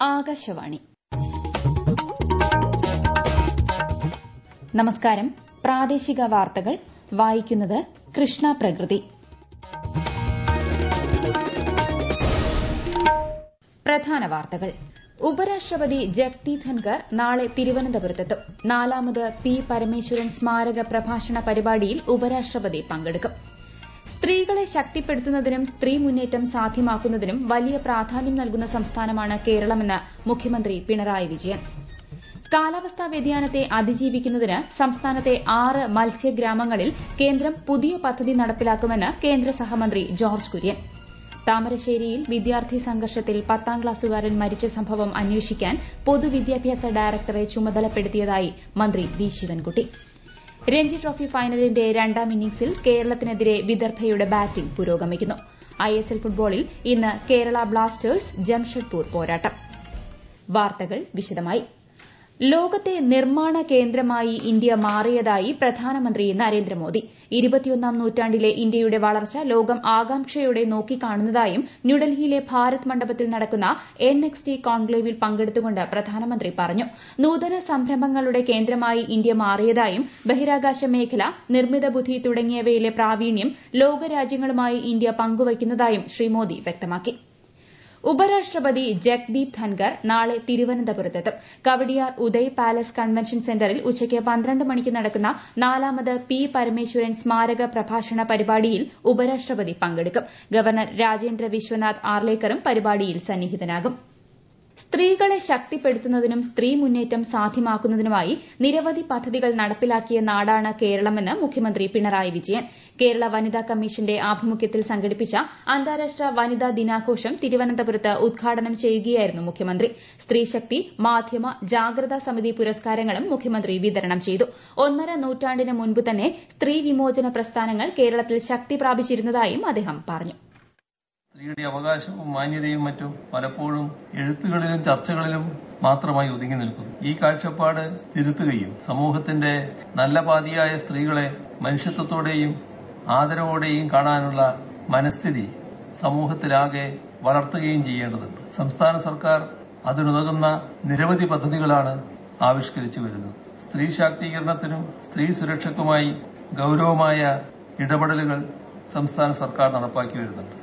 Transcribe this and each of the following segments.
ആകാശവാണി നമസ്കാരം പ്രാദേശിക വാർത്തകൾ വായിക്കുന്നത് കൃഷ്ണ പ്രകൃതി പ്രധാന വാർത്തകൾ ഉപരാഷ്ട്രപതി ജഗ്ദീപ് ധൻകർ നാളെ തിരുവനന്തപുരത്തെത്തും നാലാമത് പി പരമേശ്വരൻ സ്മാരക പ്രഭാഷണ പരിപാടിയിൽ ഉപരാഷ്ട്രപതി പങ്കെടുക്കും സ്ത്രീകളെ ശക്തിപ്പെടുത്തുന്നതിനും സ്ത്രീ മുന്നേറ്റം സാധ്യമാക്കുന്നതിനും വലിയ പ്രാധാന്യം നൽകുന്ന സംസ്ഥാനമാണ് കേരളമെന്ന് മുഖ്യമന്ത്രി പിണറായി വിജയൻ കാലാവസ്ഥാ വ്യതിയാനത്തെ അതിജീവിക്കുന്നതിന് സംസ്ഥാനത്തെ ആറ് മത്സ്യഗ്രാമങ്ങളിൽ കേന്ദ്രം പുതിയ പദ്ധതി നടപ്പിലാക്കുമെന്ന് കേന്ദ്ര സഹമന്ത്രി ജോർജ് കുര്യൻ താമരശ്ശേരിയിൽ വിദ്യാർത്ഥി സംഘർഷത്തിൽ പത്താം ക്ലാസ്സുകാരൻ മരിച്ച സംഭവം അന്വേഷിക്കാൻ പൊതുവിദ്യാഭ്യാസ ഡയറക്ടറെ ചുമതലപ്പെടുത്തിയതായി മന്ത്രി വി ശിവൻകുട്ടി രഞ്ജി ട്രോഫി ഫൈനലിന്റെ രണ്ടാം ഇന്നിംഗ്സിൽ കേരളത്തിനെതിരെ വിദർഭയുടെ ബാറ്റിംഗ് പുരോഗമിക്കുന്നു ഐഎസ്എൽ ഫുട്ബോളിൽ ഇന്ന് കേരള ബ്ലാസ്റ്റേഴ്സ് ജംഷഡ്പൂർ പോരാട്ടം വാർത്തകൾ വിശദമായി ലോകത്തെ നിർമ്മാണ കേന്ദ്രമായി ഇന്ത്യ മാറിയതായി പ്രധാനമന്ത്രി നരേന്ദ്രമോദി ഇരുപത്തിയൊന്നാം നൂറ്റാണ്ടിലെ ഇന്ത്യയുടെ വളർച്ച ലോകം ആകാംക്ഷയോടെ നോക്കിക്കാണുന്നതായും ന്യൂഡൽഹിയിലെ ഭാരത് മണ്ഡപത്തിൽ നടക്കുന്ന എൻ എക്സ് ടി കോൺക്ലേവിൽ പങ്കെടുത്തുകൊണ്ട് പ്രധാനമന്ത്രി പറഞ്ഞു നൂതന സംരംഭങ്ങളുടെ കേന്ദ്രമായി ഇന്ത്യ മാറിയതായും ബഹിരാകാശ മേഖല നിർമ്മിത ബുദ്ധി തുടങ്ങിയവയിലെ പ്രാവീണ്യം ലോകരാജ്യങ്ങളുമായി ഇന്ത്യ പങ്കുവയ്ക്കുന്നതായും ശ്രീ മോദി വ്യക്തമാക്കി ഉപരാഷ്ട്രപതി ജഗ്ദീപ് ധൻകർ നാളെ തിരുവനന്തപുരത്തെത്തും കവടിയാർ ഉദയ് പാലസ് കൺവെൻഷൻ സെന്ററിൽ ഉച്ചയ്ക്ക് പന്ത്രണ്ട് മണിക്ക് നടക്കുന്ന നാലാമത് പി പരമേശ്വരൻ സ്മാരക പ്രഭാഷണ പരിപാടിയിൽ ഉപരാഷ്ട്രപതി പങ്കെടുക്കും ഗവർണർ രാജേന്ദ്ര വിശ്വനാഥ് ആർലേക്കറും പരിപാടിയിൽ സന്നിഹിതനാകും സ്ത്രീകളെ ശക്തിപ്പെടുത്തുന്നതിനും സ്ത്രീ മുന്നേറ്റം സാധ്യമാക്കുന്നതിനുമായി നിരവധി പദ്ധതികൾ നടപ്പിലാക്കിയ നാടാണ് കേരളമെന്ന് മുഖ്യമന്ത്രി പിണറായി വിജയൻ കേരള വനിതാ കമ്മീഷന്റെ ആഭിമുഖ്യത്തിൽ സംഘടിപ്പിച്ച അന്താരാഷ്ട്ര വനിതാ ദിനാഘോഷം തിരുവനന്തപുരത്ത് ഉദ്ഘാടനം ചെയ്യുകയായിരുന്നു മുഖ്യമന്ത്രി സ്ത്രീശക്തി മാധ്യമ ജാഗ്രതാ സമിതി പുരസ്കാരങ്ങളും മുഖ്യമന്ത്രി വിതരണം ചെയ്തു ഒന്നര നൂറ്റാണ്ടിന് മുൻപ് തന്നെ സ്ത്രീ വിമോചന പ്രസ്ഥാനങ്ങൾ കേരളത്തിൽ ശക്തി പ്രാപിച്ചിരുന്നതായും അദ്ദേഹം പറഞ്ഞു സ്ത്രീയുടെ അവകാശവും മാന്യതയും മറ്റും പലപ്പോഴും എഴുത്തുകളിലും ചർച്ചകളിലും മാത്രമായി ഒതുങ്ങി നിൽക്കുന്നു ഈ കാഴ്ചപ്പാട് തിരുത്തുകയും സമൂഹത്തിന്റെ നല്ല പാതിയായ സ്ത്രീകളെ മനുഷ്യത്വത്തോടെയും ആദരവോടെയും കാണാനുള്ള മനസ്ഥിതി സമൂഹത്തിലാകെ വളർത്തുകയും ചെയ്യേണ്ടതുണ്ട് സംസ്ഥാന സർക്കാർ അതിനുതകുന്ന നിരവധി പദ്ധതികളാണ് ആവിഷ്കരിച്ചു വരുന്നത് സ്ത്രീ ശാക്തീകരണത്തിനും സ്ത്രീ സുരക്ഷയ്ക്കുമായി ഗൌരവമായ ഇടപെടലുകൾ സംസ്ഥാന സർക്കാർ നടപ്പാക്കി വരുന്നുണ്ട്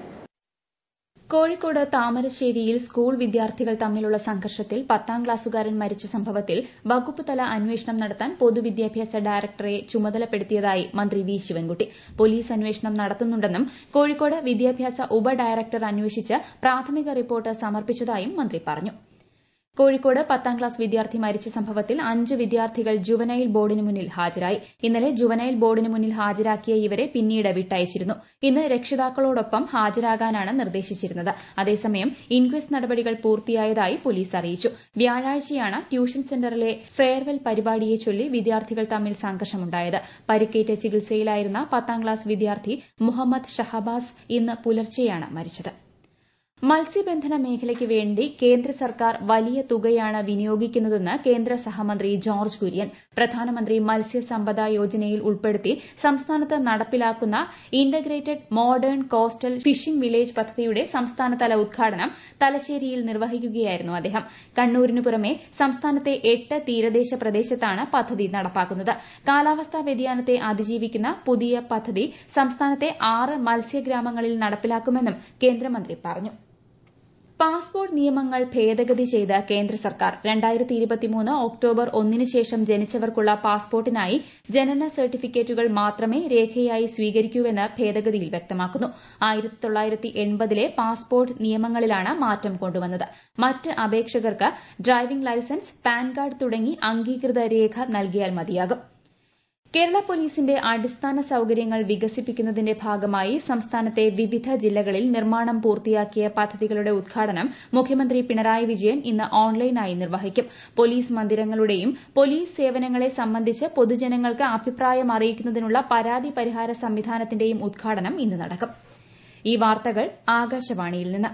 കോഴിക്കോട് താമരശ്ശേരിയിൽ സ്കൂൾ വിദ്യാർത്ഥികൾ തമ്മിലുള്ള സംഘർഷത്തിൽ പത്താം ക്ലാസ്സുകാരൻ മരിച്ച സംഭവത്തിൽ വകുപ്പ് തല അന്വേഷണം നടത്താൻ പൊതുവിദ്യാഭ്യാസ ഡയറക്ടറെ ചുമതലപ്പെടുത്തിയതായി മന്ത്രി വി ശിവൻകുട്ടി പോലീസ് അന്വേഷണം നടത്തുന്നുണ്ടെന്നും കോഴിക്കോട് വിദ്യാഭ്യാസ ഉപ ഡയറക്ടർ അന്വേഷിച്ച് പ്രാഥമിക റിപ്പോർട്ട് സമർപ്പിച്ചതായും മന്ത്രി പറഞ്ഞു കോഴിക്കോട് പത്താം ക്ലാസ് വിദ്യാർത്ഥി മരിച്ച സംഭവത്തിൽ അഞ്ച് വിദ്യാർത്ഥികൾ ജുവനൈൽ ബോർഡിന് മുന്നിൽ ഹാജരായി ഇന്നലെ ജുവനൈൽ ബോർഡിന് മുന്നിൽ ഹാജരാക്കിയ ഇവരെ പിന്നീട് വിട്ടയച്ചിരുന്നു ഇന്ന് രക്ഷിതാക്കളോടൊപ്പം ഹാജരാകാനാണ് നിർദ്ദേശിച്ചിരുന്നത് അതേസമയം ഇൻക്വസ്റ്റ് നടപടികൾ പൂർത്തിയായതായി പോലീസ് അറിയിച്ചു വ്യാഴാഴ്ചയാണ് ട്യൂഷൻ സെന്ററിലെ ഫെയർവെൽ പരിപാടിയെ ചൊല്ലി വിദ്യാർത്ഥികൾ തമ്മിൽ സംഘർഷമുണ്ടായത് പരിക്കേറ്റ് ചികിത്സയിലായിരുന്ന പത്താം ക്ലാസ് വിദ്യാർത്ഥി മുഹമ്മദ് ഷഹബാസ് ഇന്ന് പുലർച്ചെയാണ് മരിച്ചത് മത്സ്യബന്ധന മേഖലയ്ക്ക് വേണ്ടി കേന്ദ്ര സർക്കാർ വലിയ തുകയാണ് വിനിയോഗിക്കുന്നതെന്ന് കേന്ദ്ര സഹമന്ത്രി ജോർജ് കുര്യൻ പ്രധാനമന്ത്രി മത്സ്യസമ്പദ യോജനയിൽ ഉൾപ്പെടുത്തി സംസ്ഥാനത്ത് നടപ്പിലാക്കുന്ന integrated modern coastal fishing village പദ്ധതിയുടെ സംസ്ഥാനതല ഉദ്ഘാടനം തലശ്ശേരിയിൽ നിർവഹിക്കുകയായിരുന്നു അദ്ദേഹം കണ്ണൂരിനു പുറമെ സംസ്ഥാനത്തെ എട്ട് തീരദേശ പ്രദേശത്താണ് പദ്ധതി നടപ്പാക്കുന്നത് കാലാവസ്ഥാ വ്യതിയാനത്തെ അതിജീവിക്കുന്ന പുതിയ പദ്ധതി സംസ്ഥാനത്തെ ആറ് മത്സ്യഗ്രാമങ്ങളിൽ നടപ്പിലാക്കുമെന്നും കേന്ദ്രമന്ത്രി പറഞ്ഞു പാസ്പോർട്ട് നിയമങ്ങൾ ഭേദഗതി ചെയ്ത് കേന്ദ്ര സർക്കാർ രണ്ടായിരത്തി ഇരുപത്തിമൂന്ന് ഒക്ടോബർ ഒന്നിന് ശേഷം ജനിച്ചവർക്കുള്ള പാസ്പോർട്ടിനായി ജനന സർട്ടിഫിക്കറ്റുകൾ മാത്രമേ രേഖയായി സ്വീകരിക്കൂവെന്ന് ഭേദഗതിയിൽ വ്യക്തമാക്കുന്നു ആയിരത്തി തൊള്ളായിരത്തി എൺപതിലെ പാസ്പോർട്ട് നിയമങ്ങളിലാണ് മാറ്റം കൊണ്ടുവന്നത് മറ്റ് അപേക്ഷകർക്ക് ഡ്രൈവിംഗ് ലൈസൻസ് പാൻ കാർഡ് തുടങ്ങി അംഗീകൃത രേഖ നൽകിയാൽ മതിയാകും കേരള പോലീസിന്റെ അടിസ്ഥാന സൌകര്യങ്ങൾ വികസിപ്പിക്കുന്നതിന്റെ ഭാഗമായി സംസ്ഥാനത്തെ വിവിധ ജില്ലകളിൽ നിർമ്മാണം പൂർത്തിയാക്കിയ പദ്ധതികളുടെ ഉദ്ഘാടനം മുഖ്യമന്ത്രി പിണറായി വിജയൻ ഇന്ന് ഓൺലൈനായി നിർവഹിക്കും പോലീസ് മന്ദിരങ്ങളുടെയും പോലീസ് സേവനങ്ങളെ സംബന്ധിച്ച് പൊതുജനങ്ങൾക്ക് അഭിപ്രായം അറിയിക്കുന്നതിനുള്ള പരാതി പരിഹാര സംവിധാനത്തിന്റെയും ഉദ്ഘാടനം ഇന്ന് നടക്കും ഈ വാർത്തകൾ ആകാശവാണിയിൽ നിന്ന്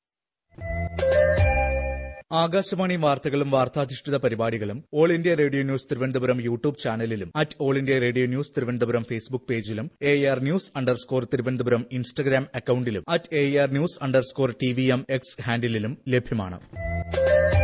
ആകാശവാണി വാർത്തകളും വാർത്താധിഷ്ഠിത പരിപാടികളും all India radio news Thiruvananthapuram YouTube ചാനലിലും at all India radio news Thiruvananthapuram Facebook പേജിലും A R news underscore Thiruvananthapuram Instagram അക്കൌണ്ടിലും at A R news underscore T V M X ഹാൻഡിലും ലഭ്യമാണ്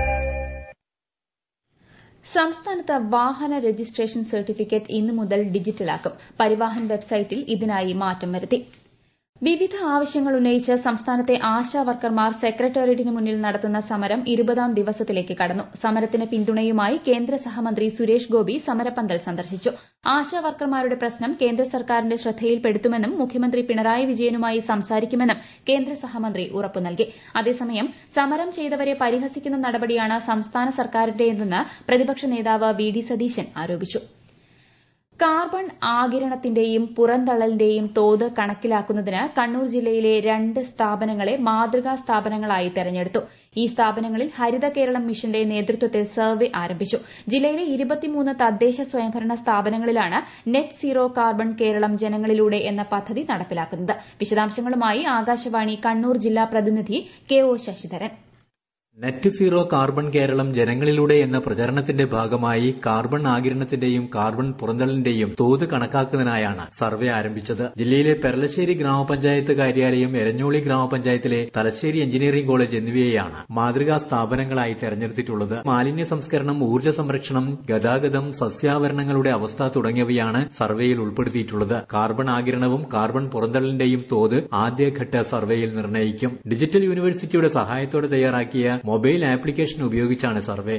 സംസ്ഥാനത്ത് വാഹന രജിസ്ട്രേഷൻ സർട്ടിഫിക്കറ്റ് ഇന്നു മുതൽ ഡിജിറ്റലാക്കും പരിവാഹൻ വെബ്സൈറ്റിൽ ഇതിനായി മാറ്റം വരുത്തി വിവിധ ആവശ്യങ്ങൾ ഉന്നയിച്ച് സംസ്ഥാനത്തെ ആശാ വർക്കർമാർ സെക്രട്ടേറിയറ്റിന് മുന്നിൽ നടത്തുന്ന സമരം ഇരുപതാം ദിവസത്തിലേക്ക് കടന്നു സമരത്തിന് പിന്തുണയുമായി കേന്ദ്ര സഹമന്ത്രി സുരേഷ് ഗോപി സമരപ്പന്തൽ സന്ദർശിച്ചു ആശാ വർക്കർമാരുടെ പ്രശ്നം കേന്ദ്ര സർക്കാരിന്റെ ശ്രദ്ധയിൽപ്പെടുത്തുമെന്നും മുഖ്യമന്ത്രി പിണറായി വിജയനുമായി സംസാരിക്കുമെന്നും കേന്ദ്ര സഹമന്ത്രി ഉറപ്പു നൽകി അതേസമയം സമരം ചെയ്തവരെ പരിഹസിക്കുന്ന നടപടിയാണ് സംസ്ഥാന സർക്കാരിന്റേതെന്ന് പ്രതിപക്ഷ നേതാവ് വി ഡി സതീശൻ ആരോപിച്ചു കാർബൺ ആകിരണത്തിന്റെയും പുറന്തള്ളലിന്റെയും തോത് കണക്കിലാക്കുന്നതിന് കണ്ണൂർ ജില്ലയിലെ രണ്ട് സ്ഥാപനങ്ങളെ മാതൃകാ സ്ഥാപനങ്ങളായി തെരഞ്ഞെടുത്തു ഈ സ്ഥാപനങ്ങളിൽ ഹരിത കേരളം മിഷന്റെ നേതൃത്വത്തിൽ സർവേ ആരംഭിച്ചു ജില്ലയിലെ ഇരുപത്തിമൂന്ന് തദ്ദേശ സ്വയംഭരണ സ്ഥാപനങ്ങളിലാണ് നെറ്റ് സീറോ കാർബൺ കേരളം ജനങ്ങളിലൂടെ എന്ന പദ്ധതി നടപ്പിലാക്കുന്നത് വിശദാംശങ്ങളുമായി ആകാശവാണി കണ്ണൂർ ജില്ലാ പ്രതിനിധി K O Sasidharan net zero carbon Keralam ജനങ്ങളിലൂടെ എന്ന പ്രചരണത്തിന്റെ ഭാഗമായി കാർബൺ ആകിരണത്തിന്റെയും കാർബൺ പുറന്തള്ളലിന്റെയും തോത് കണക്കാക്കുന്നതിനായാണ് സർവേ ആരംഭിച്ചത് ജില്ലയിലെ പെരളശ്ശേരി ഗ്രാമപഞ്ചായത്ത് കാര്യാലയം എരഞ്ഞോളി ഗ്രാമപഞ്ചായത്തിലെ തലശ്ശേരി എഞ്ചിനീയറിംഗ് കോളേജ് എന്നിവയെയാണ് മാതൃകാ സ്ഥാപനങ്ങളായി തെരഞ്ഞെടുത്തിട്ടുള്ളത് മാലിന്യ സംസ്കരണം ഊർജ്ജ സംരക്ഷണം ഗതാഗതം സസ്യാവരണങ്ങളുടെ അവസ്ഥ തുടങ്ങിയവയാണ് സർവേയിൽ ഉൾപ്പെടുത്തിയിട്ടുള്ളത് കാർബൺ ആകിരണവും കാർബൺ പുറന്തള്ളലിന്റെയും തോത് ആദ്യഘട്ട സർവേയിൽ നിർണ്ണയിക്കും ഡിജിറ്റൽ യൂണിവേഴ്സിറ്റിയുടെ സഹായത്തോടെ തയ്യാറാക്കിയ മൊബൈൽ ആപ്ലിക്കേഷൻ ഉപയോഗിച്ചാണ് സർവേ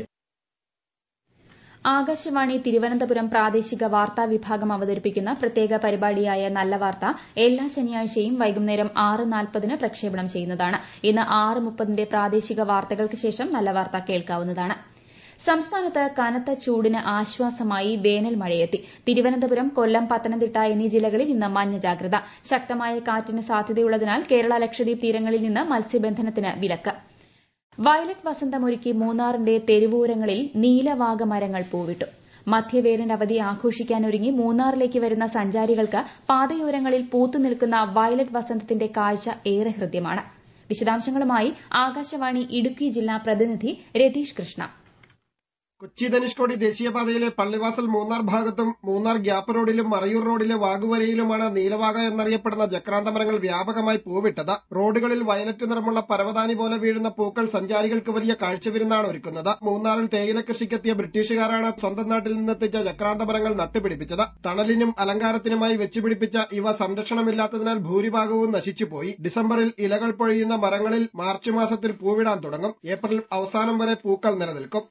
ആകാശവാണി തിരുവനന്തപുരം പ്രാദേശിക വാർത്താ വിഭാഗം അവതരിപ്പിക്കുന്ന പ്രത്യേക പരിപാടിയായ നല്ല വാർത്ത എല്ലാ ശനിയാഴ്ചയും വൈകുന്നേരം ആറ് നാൽപ്പതിന് പ്രക്ഷേപണം ചെയ്യുന്നതാണ് ഇന്ന് ആറ് മുപ്പതിന്റെ പ്രാദേശിക വാർത്തകൾക്ക് ശേഷം നല്ല വാർത്ത കേൾക്കാവുന്നതാണ് സംസ്ഥാനത്ത് കനത്ത ചൂടിന് ആശ്വാസമായി വേനൽ മഴയെത്തി തിരുവനന്തപുരം കൊല്ലം പത്തനംതിട്ട എന്നീ ജില്ലകളിൽ ഇന്ന് മഞ്ഞ ജാഗ്രത ശക്തമായ കാറ്റിന് സാധ്യതയുള്ളതിനാൽ കേരള ലക്ഷദ്വീപ് തീരങ്ങളിൽ നിന്ന് മത്സ്യബന്ധനത്തിന് വിലക്ക് വയലറ്റ് വസന്തമൊരുക്കി മൂന്നാറിന്റെ തെരുവോരങ്ങളിൽ നീലവാഗ മരങ്ങൾ പൂവിട്ടു മധ്യവേനൽ അവധി ആഘോഷിക്കാനൊരുങ്ങി മൂന്നാറിലേക്ക് വരുന്ന സഞ്ചാരികൾക്ക് പാതയോരങ്ങളിൽ പൂത്തുനിൽക്കുന്ന വയലറ്റ് വസന്തത്തിന്റെ കാഴ്ച ഏറെ ഹൃദ്യമാണ് വിശദാംശങ്ങളുമായി ആകാശവാണി ഇടുക്കി ജില്ലാ പ്രതിനിധി രതീഷ് കൃഷ്ണ കൊച്ചി ധനുഷ്കോടി ദേശീയപാതയിലെ പള്ളിവാസൽ മൂന്നാർ ഭാഗത്തും മൂന്നാർ ഗ്യാപ്പ് റോഡിലും മറയൂർ റോഡിലെ വാഗുവരയിലുമാണ് നീലവാക എന്നറിയപ്പെടുന്ന ജക്രാന്തമരങ്ങൾ വ്യാപകമായി പൂവിട്ടത് റോഡുകളിൽ വയലറ്റ് നിറമുള്ള പരവതാനി പോലെ വീഴുന്ന പൂക്കൾ സഞ്ചാരികൾക്ക് വലിയ കാഴ്ചവിരുന്നാണ് ഒരുക്കുന്നത് മൂന്നാറിൽ തേയില കൃഷിക്കെത്തിയ ബ്രിട്ടീഷുകാരാണ് സ്വന്തം നാട്ടിൽ നിന്നെത്തിച്ച ജക്രാന്തമരങ്ങൾ നട്ടുപിടിപ്പിച്ചത് തണലിനും അലങ്കാരത്തിനുമായി വെച്ചുപിടിപ്പിച്ച ഇവ സംരക്ഷണമില്ലാത്തതിനാൽ ഭൂരിഭാഗവും നശിച്ചുപോയി ഡിസംബറിൽ ഇലകൾ പൊഴിയുന്ന മരങ്ങളിൽ മാർച്ച് മാസത്തിൽ പൂവിടാൻ തുടങ്ങും ഏപ്രിൽ അവസാനം വരെ പൂക്കൾ നിലനിൽക്കും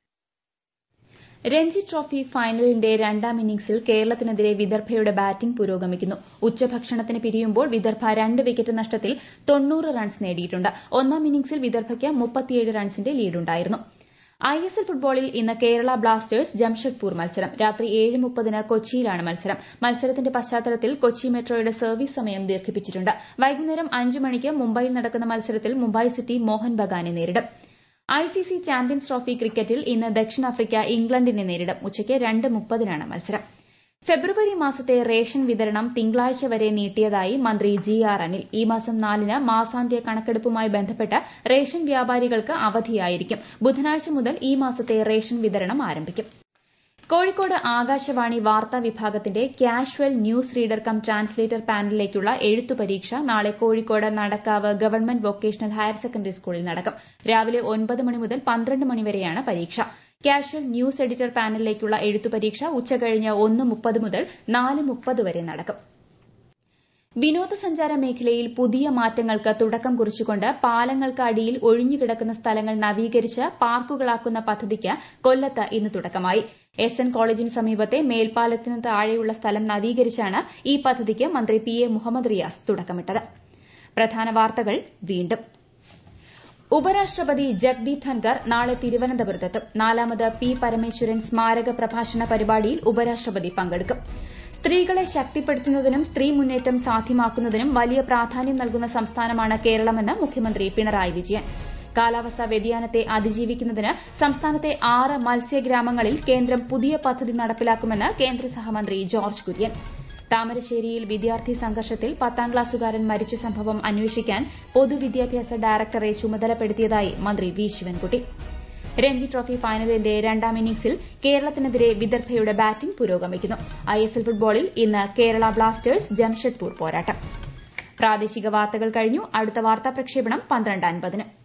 രഞ്ജി ട്രോഫി ഫൈനലിന്റെ രണ്ടാം ഇന്നിംഗ്സിൽ കേരളത്തിനെതിരെ വിദർഭയുടെ ബാറ്റിംഗ് പുരോഗമിക്കുന്നു ഉച്ചഭക്ഷണത്തിന് പിരിയുമ്പോൾ വിദർഭ രണ്ട് വിക്കറ്റ് നഷ്ടത്തിൽ തൊണ്ണൂറ് റൺസ് നേടിയിട്ടുണ്ട് ഒന്നാം ഇന്നിംഗ്സിൽ വിദർഭയ്ക്ക് മുപ്പത്തിയേഴ് റൺസിന്റെ ലീഡുണ്ടായിരുന്നു ഐ എസ് എൽ ഫുട്ബോളിൽ ഇന്ന് കേരള ബ്ലാസ്റ്റേഴ്സ് ജംഷഡ്പൂർ മത്സരം രാത്രി ഏഴ് മുപ്പതിന് കൊച്ചിയിലാണ് മത്സരം മത്സരത്തിന്റെ പശ്ചാത്തലത്തിൽ കൊച്ചി മെട്രോയുടെ സർവീസ് സമയം ദീർഘിപ്പിച്ചിട്ടുണ്ട് വൈകുന്നേരം അഞ്ച് മണിക്ക് മുംബൈയിൽ നടക്കുന്ന മത്സരത്തിൽ മുംബൈ സിറ്റി മോഹൻ ബഗാനെ നേരിടും ഐസിസി ചാമ്പ്യൻസ് ട്രോഫി ക്രിക്കറ്റിൽ ഇന്ന് ദക്ഷിണാഫ്രിക്ക ഇംഗ്ലണ്ടിനെ നേരിടും ഉച്ചയ്ക്ക് രണ്ട് മുപ്പതിനാണ് മത്സരം ഫെബ്രുവരി മാസത്തെ റേഷൻ വിതരണം തിങ്കളാഴ്ച വരെ നീട്ടിയതായി മന്ത്രി ജി ആർ അനിൽ ഈ മാസം നാലിന് മാസാന്ത്യ കണക്കെടുപ്പുമായി ബന്ധപ്പെട്ട് റേഷൻ വ്യാപാരികൾക്ക് അവധിയായിരിക്കും ബുധനാഴ്ച മുതൽ ഈ മാസത്തെ റേഷൻ വിതരണം ആരംഭിക്കും കോഴിക്കോട് ആകാശവാണി വാർത്താ വിഭാഗത്തിന്റെ casual news reader cum translator പാനലിലേക്കുള്ള എഴുത്തു പരീക്ഷ നാളെ Kozhikode Nadakkavu government vocational higher secondary സ്കൂളിൽ നടക്കും രാവിലെ ഒൻപത് മണി മുതൽ പന്ത്രണ്ട് മണി വരെയാണ് പരീക്ഷ കാഷ്വൽ ന്യൂസ് എഡിറ്റർ പാനലിലേക്കുള്ള എഴുത്തു പരീക്ഷ ഉച്ചകഴിഞ്ഞ് ഒന്ന് മുപ്പത് മുതൽ നാല് മുപ്പത് വരെ നടക്കും വിനോദസഞ്ചാര മേഖലയിൽ പുതിയ മാറ്റങ്ങൾക്ക് തുടക്കം കുറിച്ചുകൊണ്ട് പാലങ്ങൾക്ക് അടിയിൽ ഒഴിഞ്ഞുകിടക്കുന്ന സ്ഥലങ്ങൾ നവീകരിച്ച് പാർക്കുകളാക്കുന്ന പദ്ധതിക്ക് കൊല്ലത്ത് ഇന്ന് തുടക്കമായി എസ് എൻ കോളേജിന് സമീപത്തെ മേൽപ്പാലത്തിന് താഴെയുള്ള സ്ഥലം നവീകരിച്ചാണ് ഈ പദ്ധതിക്ക് മന്ത്രി പി എ മുഹമ്മദ് റിയാസ് തുടക്കമിട്ടത് പ്രധാന വാർത്തകൾ വീണ്ടും ഉപരാഷ്ട്രപതി ജഗ്ദീപ് ധൻകർ നാളെ തിരുവനന്തപുരത്തെത്തും നാലാമത് പി പരമേശ്വരൻ സ്മാരക പ്രഭാഷണ പരിപാടിയിൽ ഉപരാഷ്ട്രപതി പങ്കെടുക്കും സ്ത്രീകളെ ശക്തിപ്പെടുത്തുന്നതിനും സ്ത്രീ മുന്നേറ്റം സാധ്യമാക്കുന്നതിനും വലിയ പ്രാധാന്യം നൽകുന്ന സംസ്ഥാനമാണ് കേരളമെന്ന് മുഖ്യമന്ത്രി പിണറായി വിജയൻ കാലാവസ്ഥാ വ്യതിയാനത്തെ അതിജീവിക്കുന്നതിന് സംസ്ഥാനത്തെ ആറ് മത്സ്യഗ്രാമങ്ങളിൽ കേന്ദ്രം പുതിയ പദ്ധതി നടപ്പിലാക്കുമെന്ന് കേന്ദ്ര സഹമന്ത്രി ജോർജ് കുര്യൻ താമരശ്ശേരിയിൽ വിദ്യാർത്ഥി സംഘർഷത്തിൽ പത്താം ക്ലാസ്സുകാരൻ മരിച്ച സംഭവം അന്വേഷിക്കാൻ പൊതുവിദ്യാഭ്യാസ ഡയറക്ടറെ ചുമതലപ്പെടുത്തിയതായി മന്ത്രി വി ശിവൻകുട്ടി രഞ്ജി ട്രോഫി ഫൈനലിന്റെ രണ്ടാം ഇന്നിംഗ്സിൽ കേരളത്തിനെതിരെ വിദർഭയുടെ ബാറ്റിംഗ് പുരോഗമിക്കുന്നു ഐഎസ്എൽ ഫുട്ബോളിൽ ഇന്ന് കേരള ബ്ലാസ്റ്റേഴ്സ് ജംഷഡ്പൂർ പോരാട്ടം പ്രാദേശിക വാർത്തകൾ കഴിഞ്ഞു അടുത്ത വാർത്താ പ്രക്ഷേപണം പന്ത്രണ്ട് അൻപതിന്